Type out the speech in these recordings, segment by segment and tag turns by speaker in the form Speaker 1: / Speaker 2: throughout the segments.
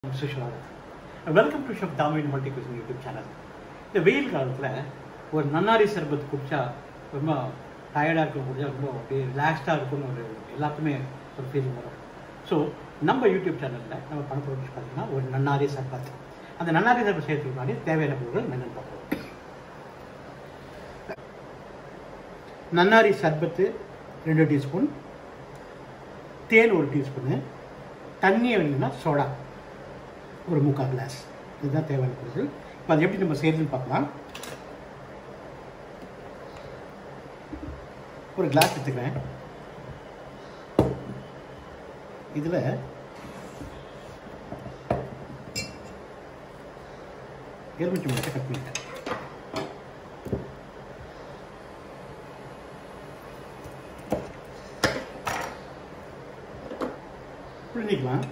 Speaker 1: சுஷ்வாதம் welcome to ஷப் தாமின் multi cuisine YouTube channel இந்த வெயில் காலத்தில் ஒரு நன்னாரி சர்பத் குடிச்சா ரொம்ப டயர்டாக இருக்கும் குடிச்சா ரொம்ப அப்படியே ரிலாக்ஸ்டாக இருக்கும்னு ஒரு எல்லாத்துக்குமே ஒரு ஃபீலிங் வரும் ஸோ நம்ம யூடியூப் சேனலில் நம்ம பண்ண போகிற பார்த்தீங்கன்னா ஒரு நன்னாரி சர்பத் அந்த நன்னாரி சர்பத் செய்யறதுக்கு முன்னாடி தேவையான பொருட்கள் என்னென்னு பார்ப்போம் நன்னாரி சர்பத்து ரெண்டு டீஸ்பூன் தேன் ஒரு டீஸ்பூனு தண்ணி வேணும்னா சோடா ஒரு முக்கால் கிளாஸ் இதுதான் தேவையான பொருட்கள் இப்போ அது எப்படி நம்ம செய்யறதுன்னு பார்க்கலாம் ஒரு கிளாஸ் எடுத்துக்கிறேன் இதில் எலுமிச்சை முட்டை கட் பண்ணிட்டேன் புரிஞ்சிக்கலாம்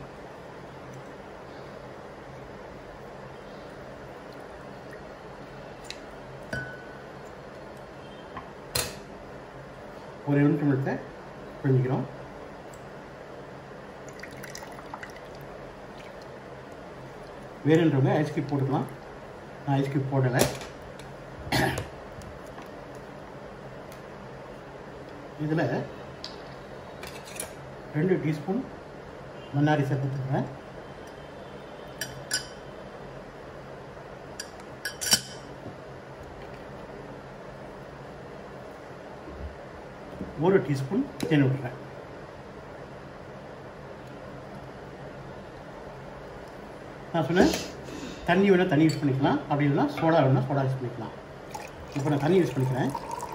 Speaker 1: ஒரு எலுமிச்சை முட்டை புரிஞ்சிக்கிறோம் வேணுன்றவங்க ஐஸ் கியூப் போட்டுக்கலாம் நான் ஐஸ் கியூப் போடலை இதில் ரெண்டு டீஸ்பூன் மன்னாரி சேர்த்துக்கிறேன் ஒரு டீஸ்பூன் தேன் விட்டுறேன் நான் சொன்னேன் தண்ணி வேணால் தண்ணி யூஸ் பண்ணிக்கலாம் அப்படி இல்லைனா சோடா வேணால் சோடா யூஸ் பண்ணிக்கலாம் இப்போ நான் தண்ணி யூஸ் பண்ணிக்கிறேன்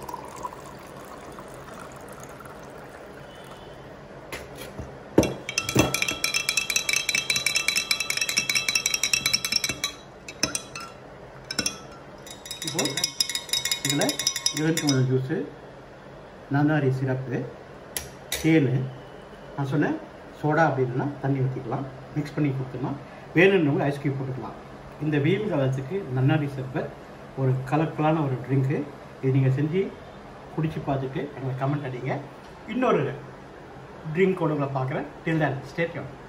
Speaker 1: இப்போ இதில் எலுமிச்சம்பழ ஜூஸு நன்னாரி சிரப்பு தேன் நான் சொன்னேன் சோடா அப்படின்னா தண்ணி ஊற்றிக்கலாம் மிக்ஸ் பண்ணி கொடுத்துக்கலாம் வேணுன்றவங்க ஐஸ் கியூப் போட்டுக்கலாம் இந்த வெயில் காலத்துக்கு நன்னாரி சர்பத் ஒரு கலர்ஃபுல்லான ஒரு ட்ரிங்க்கு இது நீங்கள் செஞ்சு குடிச்சு பார்த்துட்டு எங்களுக்கு கமெண்ட் அடிங்க இன்னொரு ட்ரிங்க் உங்களை பார்க்குறேன் டில் தேன் ஸ்டேட்யூன்